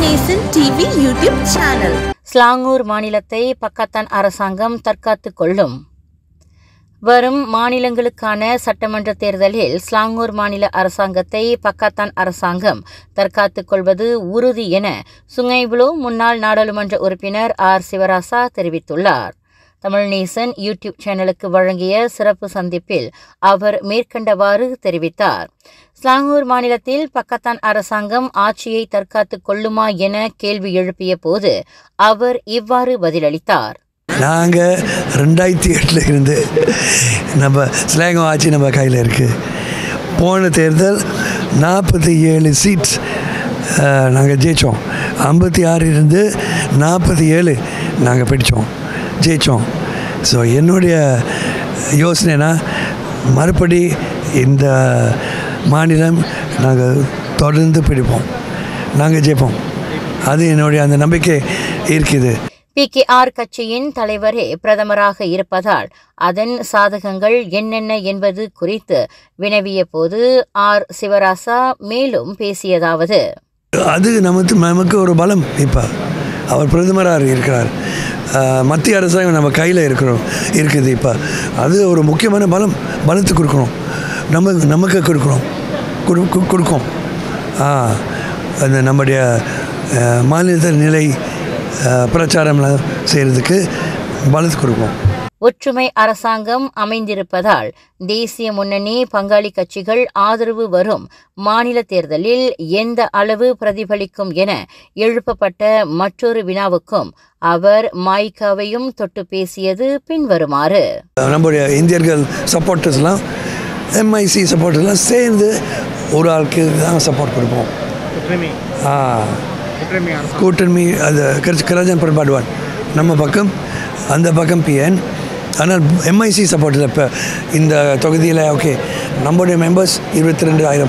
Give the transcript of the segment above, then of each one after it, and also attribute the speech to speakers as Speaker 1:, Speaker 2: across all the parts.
Speaker 1: நேசன் TV YouTube channel
Speaker 2: Selangor மாநிலத்தை Pakatan அரசாங்கம் தற்காத்துக் கொள்ளும் வரும் மாநிலங்களுக்கான சட்டமன்ற தேர்தலில் ஸ்லாங்கூர் மாநில அரசாங்கத்தை பக்கத்தான் அரசாங்கம் தற்காத்துக் கொள்வது உறுதி என சுங்கைபுலு முன்னாள் நாடாளுமன்ற உறுப்பினர் ஆர் சிவராசா தெரிவித்துள்ளார் தமிழ் நேசன் யூடியூப் சேனலுக்கு வழங்கிய சிறப்பு சந்திப்பில் அவர் மேற்கண்டவாறு தெரிவித்தார் ஸ்லாங்கூர் மாநிலத்தில் பக்கத்தான் அரசாங்கம் ஆட்சியை தற்காத்துக் கொள்ளுமா என கேள்வி எழுப்பிய போது அவர் இவ்வாறு பதிலளித்தார்
Speaker 3: நாங்கள் ரெண்டாயிரத்தி எட்டில் இருந்து நம்ம ஸ்லேங்கம் ஆட்சி நம்ம கையில் இருக்குது போன தேர்தல் நாற்பத்தி ஏழு சீட்ஸ் நாங்கள் ஜெயித்தோம் ஐம்பத்தி ஆறு இருந்து நாற்பத்தி ஏழு நாங்கள் பிடித்தோம் ஜெயித்தோம் ஸோ என்னுடைய யோசனைனா மறுபடி இந்த மாநிலம் நாங்கள் தொடர்ந்து பிடிப்போம் நாங்கள் ஜெயிப்போம் அது என்னுடைய அந்த நம்பிக்கை இருக்குது
Speaker 2: பிகேஆர் கட்சியின் தலைவரே பிரதமராக இருப்பதால் அதன் சாதகங்கள் என்னென்ன என்பது குறித்து வினவிய போது ஆர் சிவராசா மேலும் பேசியதாவது
Speaker 3: அது நமக்கு நமக்கு ஒரு பலம் இப்போ அவர் பிரதமராக இருக்கிறார் ஆஹ், மத்திய அரசாங்கம் நம்ம கையில் இருக்கிறோம் இருக்குது இப்போ அது ஒரு முக்கியமான பலம் பலத்தை கொடுக்கணும் நம்ம நமக்கு கொடுக்கணும் கொடு- கொடு- கொடுக்கும் ஆ, அந்த நம்முடைய ஆஹ், மாநிலத்தின் நிலை ஆஹ், பிரச்சாரம்லாம் செய்கிறதுக்கு பலத்தை கொடுக்கும்
Speaker 2: ஒற்றுமை அரசாங்கம் அமைந்திருப்பதால் தேசிய முன்னணி பங்காளி கட்சிகள் ஆதரவு வரும் மாநில தேர்தலில் எந்த அளவு பிரதிபலிக்கும் என எழுப்பப்பட்ட மற்றொரு வினாவுக்கும் அவர் மாய்காவையும் தொட்டு பேசியது பின்வருமாறு
Speaker 3: நம்முடைய இந்தியர்கள் சப்போர்ட்டர்ஸ்லாம் எம்ஐசி சப்போர்ட்டர்ஸ்லாம் சேர்ந்து ஒரு ஆளுக்கு தான் சப்போர்ட் கொடுப்போம்
Speaker 4: ஒற்றுமை
Speaker 3: ஆ
Speaker 4: ஒற்றுமை அரசு
Speaker 3: கூட்டணி அது கர- கராஜன் பண்பாடுவான் நம்ம பக்கம் அந்த பக்கம் பிஎன் ஆனால் எம்ஐசி சப்போர்ட்டில் இப்போ இந்த தொகுதியில் ஓகே நம்முடைய மெம்பர்ஸ் இருபத்தி ரெண்டு ஆயிரம்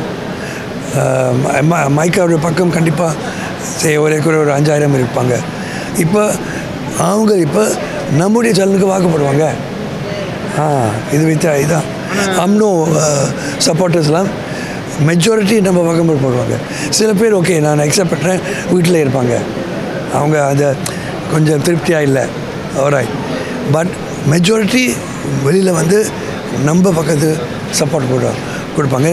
Speaker 3: மைக்காவுடைய பக்கம் கண்டிப்பாக ஒரே குறை ஒரு அஞ்சாயிரம் இருப்பாங்க இப்போ அவங்க இப்போ நம்முடைய சேனலுக்கு வாக்குப்படுவாங்க ஆ இது வித்தா இதான் அம்னோ சப்போர்ட்டர்ஸ்லாம் மெஜாரிட்டி நம்ம பக்கம் போடுவாங்க சில பேர் ஓகே நான் அக்செப்ட் பண்ணுறேன் வீட்டில் இருப்பாங்க அவங்க அதை கொஞ்சம் திருப்தியாக இல்லை ஓராய் பட் மெஜாரிட்டி வெளியில் வந்து நம்ம பக்கத்து சப்போர்ட் போட கொடுப்பாங்க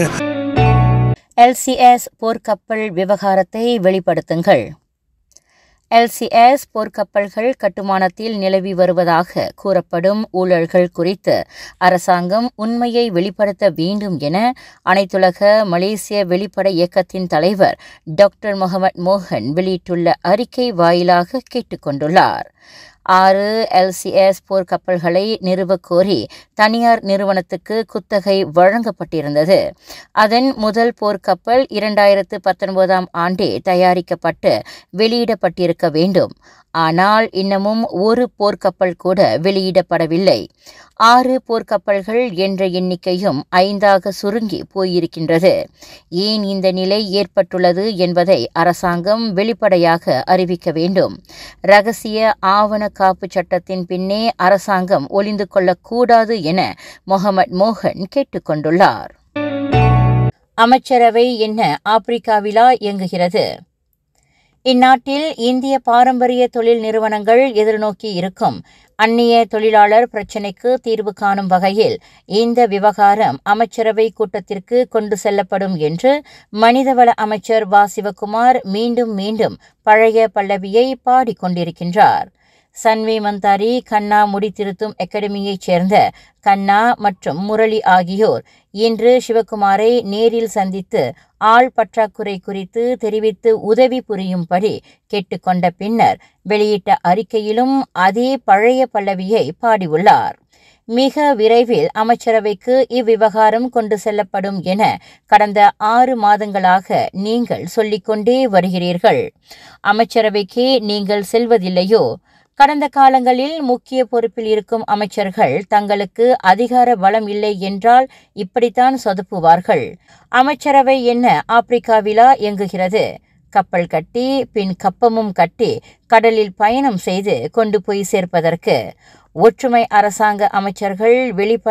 Speaker 2: எல்சிஎஸ் போர்க்கப்பல் விவகாரத்தை வெளிப்படுத்துங்கள் எல்சிஎஸ் போர்க்கப்பல்கள் கட்டுமானத்தில் நிலவி வருவதாக கூறப்படும் ஊழல்கள் குறித்து அரசாங்கம் உண்மையை வெளிப்படுத்த வேண்டும் என அனைத்துலக மலேசிய வெளிப்பட இயக்கத்தின் தலைவர் டாக்டர் முகமது மோகன் வெளியிட்டுள்ள அறிக்கை வாயிலாக கேட்டுக்கொண்டுள்ளார் ஆறு எல்சிஎஸ் போர்க்கப்பல்களை நிறுவக் கோரி தனியார் நிறுவனத்துக்கு குத்தகை வழங்கப்பட்டிருந்தது அதன் முதல் போர்க்கப்பல் இரண்டாயிரத்து பத்தொன்பதாம் ஆண்டே தயாரிக்கப்பட்டு வெளியிடப்பட்டிருக்க வேண்டும் ஆனால் இன்னமும் ஒரு போர்க்கப்பல் கூட வெளியிடப்படவில்லை ஆறு போர்க்கப்பல்கள் என்ற எண்ணிக்கையும் ஐந்தாக சுருங்கி போயிருக்கின்றது ஏன் இந்த நிலை ஏற்பட்டுள்ளது என்பதை அரசாங்கம் வெளிப்படையாக அறிவிக்க வேண்டும் ரகசிய ஆவண காப்பு சட்டத்தின் பின்னே அரசாங்கம் ஒளிந்து கொள்ளக்கூடாது என முகமது மோகன் கேட்டுக்கொண்டுள்ளார் அமைச்சரவை என்ன ஆப்பிரிக்காவிலா இயங்குகிறது இந்நாட்டில் இந்திய பாரம்பரிய தொழில் நிறுவனங்கள் எதிர்நோக்கி இருக்கும் அந்நிய தொழிலாளர் பிரச்சினைக்கு தீர்வு காணும் வகையில் இந்த விவகாரம் அமைச்சரவை கூட்டத்திற்கு கொண்டு செல்லப்படும் என்று மனிதவள அமைச்சர் வா சிவகுமார் மீண்டும் மீண்டும் பழைய பல்லவியை பாடிக்கொண்டிருக்கின்றார் சன்வி மந்தாரி கண்ணா முடித்திருத்தும் அகாடமியைச் சேர்ந்த கண்ணா மற்றும் முரளி ஆகியோர் இன்று சிவகுமாரை நேரில் சந்தித்து ஆள் பற்றாக்குறை குறித்து தெரிவித்து உதவி புரியும்படி கேட்டுக்கொண்ட பின்னர் வெளியிட்ட அறிக்கையிலும் அதே பழைய பல்லவியை பாடியுள்ளார் மிக விரைவில் அமைச்சரவைக்கு இவ்விவகாரம் கொண்டு செல்லப்படும் என கடந்த ஆறு மாதங்களாக நீங்கள் சொல்லிக்கொண்டே வருகிறீர்கள் அமைச்சரவைக்கு நீங்கள் செல்வதில்லையோ கடந்த காலங்களில் முக்கிய பொறுப்பில் இருக்கும் அமைச்சர்கள் தங்களுக்கு அதிகார பலம் இல்லை என்றால் இப்படித்தான் சொதப்புவார்கள் அமைச்சரவை என்ன ஆப்பிரிக்காவிலா இயங்குகிறது கப்பல் கட்டி பின் கப்பமும் கட்டி கடலில் பயணம் செய்து கொண்டு போய் சேர்ப்பதற்கு ஒற்றுமை அரசாங்க அமைச்சர்கள்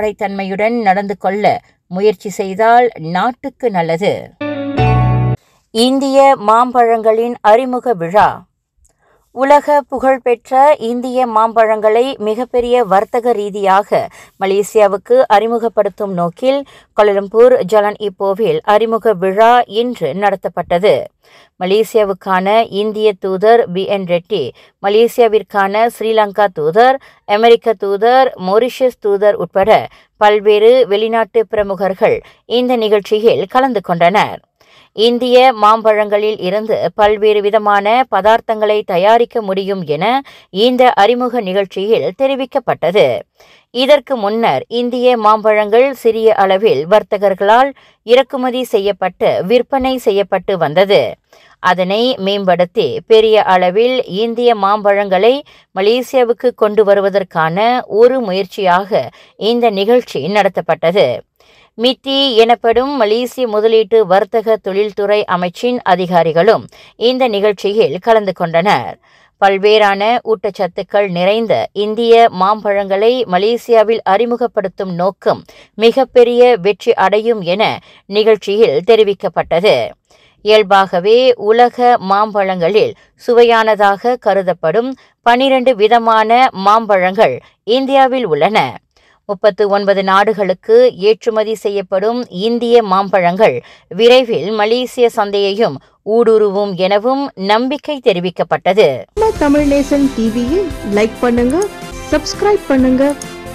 Speaker 2: வெளிப்படைத்தன்மையுடன் நடந்து கொள்ள முயற்சி செய்தால் நாட்டுக்கு நல்லது இந்திய மாம்பழங்களின் அறிமுக விழா உலக புகழ்பெற்ற இந்திய மாம்பழங்களை மிகப்பெரிய வர்த்தக ரீதியாக மலேசியாவுக்கு அறிமுகப்படுத்தும் நோக்கில் கோலலம்பூர் ஜலன் இப்போவில் அறிமுக விழா இன்று நடத்தப்பட்டது மலேசியாவுக்கான இந்திய தூதர் பி என் ரெட்டி மலேசியாவிற்கான ஸ்ரீலங்கா தூதர் அமெரிக்க தூதர் மொரிஷியஸ் தூதர் உட்பட பல்வேறு வெளிநாட்டு பிரமுகர்கள் இந்த நிகழ்ச்சியில் கலந்து கொண்டனர் இந்திய மாம்பழங்களில் இருந்து பல்வேறு விதமான பதார்த்தங்களை தயாரிக்க முடியும் என இந்த அறிமுக நிகழ்ச்சியில் தெரிவிக்கப்பட்டது இதற்கு முன்னர் இந்திய மாம்பழங்கள் சிறிய அளவில் வர்த்தகர்களால் இறக்குமதி செய்யப்பட்டு விற்பனை செய்யப்பட்டு வந்தது அதனை மேம்படுத்தி பெரிய அளவில் இந்திய மாம்பழங்களை மலேசியாவுக்கு கொண்டு வருவதற்கான ஒரு முயற்சியாக இந்த நிகழ்ச்சி நடத்தப்பட்டது மித்தி எனப்படும் மலேசிய முதலீட்டு வர்த்தக தொழில்துறை அமைச்சின் அதிகாரிகளும் இந்த நிகழ்ச்சியில் கலந்து கொண்டனர் பல்வேறான ஊட்டச்சத்துக்கள் நிறைந்த இந்திய மாம்பழங்களை மலேசியாவில் அறிமுகப்படுத்தும் நோக்கம் மிகப்பெரிய வெற்றி அடையும் என நிகழ்ச்சியில் தெரிவிக்கப்பட்டது இயல்பாகவே உலக மாம்பழங்களில் சுவையானதாக கருதப்படும் பனிரண்டு விதமான மாம்பழங்கள் இந்தியாவில் உள்ளன முப்பத்து ஒன்பது நாடுகளுக்கு ஏற்றுமதி செய்யப்படும் இந்திய மாம்பழங்கள் விரைவில் மலேசிய சந்தையையும் ஊடுருவும் எனவும் நம்பிக்கை தெரிவிக்கப்பட்டது
Speaker 1: நம்ம தமிழ் நேசன் டிவியை லைக் பண்ணுங்க சப்ஸ்கிரைப் பண்ணுங்க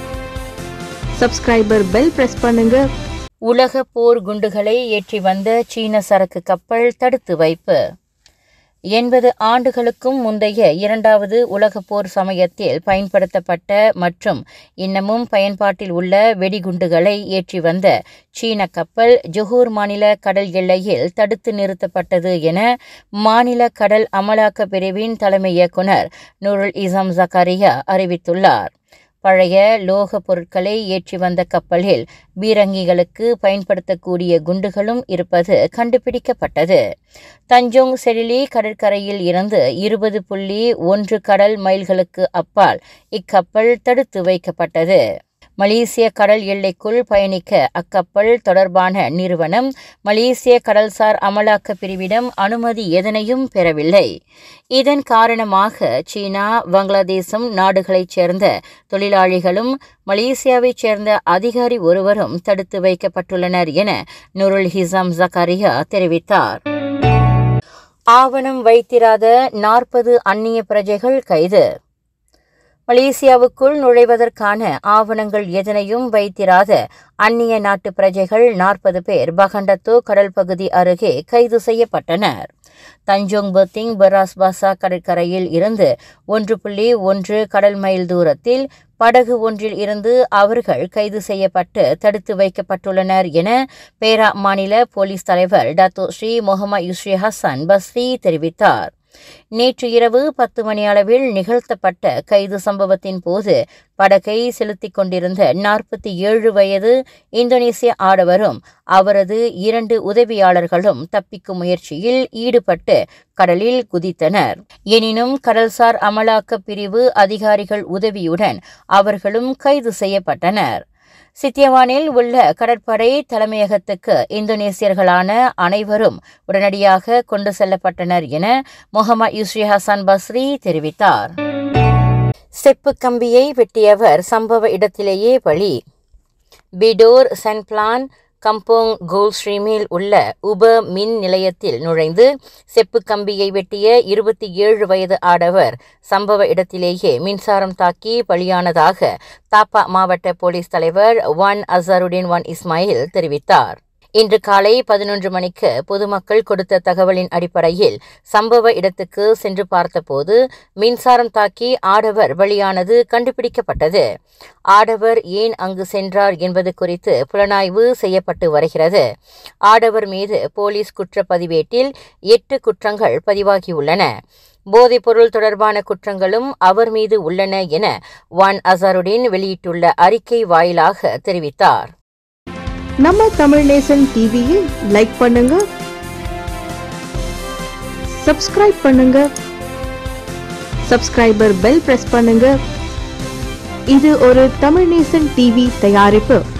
Speaker 1: சப்ஸ்கிரைபர் பெல் பிரஸ் பண்ணுங்க
Speaker 2: உலக போர் குண்டுகளை ஏற்றி வந்த சீன சரக்கு கப்பல் தடுத்து வைப்பு எண்பது ஆண்டுகளுக்கும் முந்தைய இரண்டாவது உலகப் போர் சமயத்தில் பயன்படுத்தப்பட்ட மற்றும் இன்னமும் பயன்பாட்டில் உள்ள வெடிகுண்டுகளை ஏற்றி வந்த சீன கப்பல் ஜொஹூர் மாநில கடல் எல்லையில் தடுத்து நிறுத்தப்பட்டது என மாநில கடல் அமலாக்க பிரிவின் தலைமை இயக்குனர் நூருல் இசம் ஜக்காரியா அறிவித்துள்ளார் பழைய லோக பொருட்களை ஏற்றி வந்த கப்பலில் பீரங்கிகளுக்கு பயன்படுத்தக்கூடிய குண்டுகளும் இருப்பது கண்டுபிடிக்கப்பட்டது தஞ்சோங் செடிலி கடற்கரையில் இருந்து இருபது புள்ளி ஒன்று கடல் மைல்களுக்கு அப்பால் இக்கப்பல் தடுத்து வைக்கப்பட்டது மலேசிய கடல் எல்லைக்குள் பயணிக்க அக்கப்பல் தொடர்பான நிறுவனம் மலேசிய கடல்சார் அமலாக்க பிரிவிடம் அனுமதி எதனையும் பெறவில்லை இதன் காரணமாக சீனா வங்களாதேசம் நாடுகளைச் சேர்ந்த தொழிலாளிகளும் மலேசியாவைச் சேர்ந்த அதிகாரி ஒருவரும் தடுத்து வைக்கப்பட்டுள்ளனர் என நுருல் ஹிசாம் ஜக்காரியா தெரிவித்தார் ஆவணம் வைத்திராத நாற்பது அந்நிய பிரஜைகள் கைது மலேசியாவுக்குள் நுழைவதற்கான ஆவணங்கள் எதனையும் வைத்திராத அந்நிய நாட்டு பிரஜைகள் நாற்பது பேர் பகண்டத்தோ கடல் பகுதி அருகே கைது செய்யப்பட்டனர் தஞ்சோங் பத்திங் பராஸ்பாசா கடற்கரையில் இருந்து ஒன்று புள்ளி ஒன்று கடல் மைல் தூரத்தில் படகு ஒன்றில் இருந்து அவர்கள் கைது செய்யப்பட்டு தடுத்து வைக்கப்பட்டுள்ளனர் என பேரா மாநில போலீஸ் தலைவர் Dato Sri Mohamed Yusri Hasan Basri தெரிவித்தார் நேற்று இரவு பத்து மணி அளவில் நிகழ்த்தப்பட்ட கைது சம்பவத்தின் போது படகை செலுத்திக் கொண்டிருந்த நாற்பத்தி ஏழு வயது இந்தோனேசிய ஆடவரும் அவரது இரண்டு உதவியாளர்களும் தப்பிக்கும் முயற்சியில் ஈடுபட்டு கடலில் குதித்தனர் எனினும் கடல்சார் அமலாக்க பிரிவு அதிகாரிகள் உதவியுடன் அவர்களும் கைது செய்யப்பட்டனர் சித்தியவானில் உள்ள கடற்படை தலைமையகத்துக்கு இந்தோனேசியர்களான அனைவரும் உடனடியாக கொண்டு செல்லப்பட்டனர் என முகமது யூஸ்ரி ஹசன் பஸ்ரி தெரிவித்தார் செப்பு கம்பியை வெட்டியவர் சம்பவ இடத்திலேயே பலி பிடோர் சென்பிளான் கம்போங் கோல் ஸ்ட்ரீமில் உள்ள உப மின் நிலையத்தில் நுழைந்து செப்பு கம்பியை வெட்டிய இருபத்தி ஏழு வயது ஆடவர் சம்பவ இடத்திலேயே மின்சாரம் தாக்கி பலியானதாக தாப்பா மாவட்ட போலீஸ் தலைவர் ஒன் அசருடின் ஒன் இஸ்மாயில் தெரிவித்தார் இன்று காலை பதினொன்று மணிக்கு பொதுமக்கள் கொடுத்த தகவலின் அடிப்படையில் சம்பவ இடத்துக்கு சென்று பார்த்தபோது மின்சாரம் தாக்கி ஆடவர் பலியானது கண்டுபிடிக்கப்பட்டது ஆடவர் ஏன் அங்கு சென்றார் என்பது குறித்து புலனாய்வு செய்யப்பட்டு வருகிறது ஆடவர் மீது போலீஸ் குற்றப்பதிவேட்டில் எட்டு குற்றங்கள் பதிவாகியுள்ளன போதைப்பொருள் தொடர்பான குற்றங்களும் அவர் மீது உள்ளன என வான் அசாருடீன் வெளியிட்டுள்ள அறிக்கை வாயிலாக தெரிவித்தார்
Speaker 1: நம்ம தமிழ் நேசன் டிவியை லைக் பண்ணுங்க சப்ஸ்கிரைப் பண்ணுங்க சப்ஸ்கிரைபர் பெல் பிரஸ் பண்ணுங்க இது ஒரு தமிழ் நேசன் டிவி தயாரிப்பு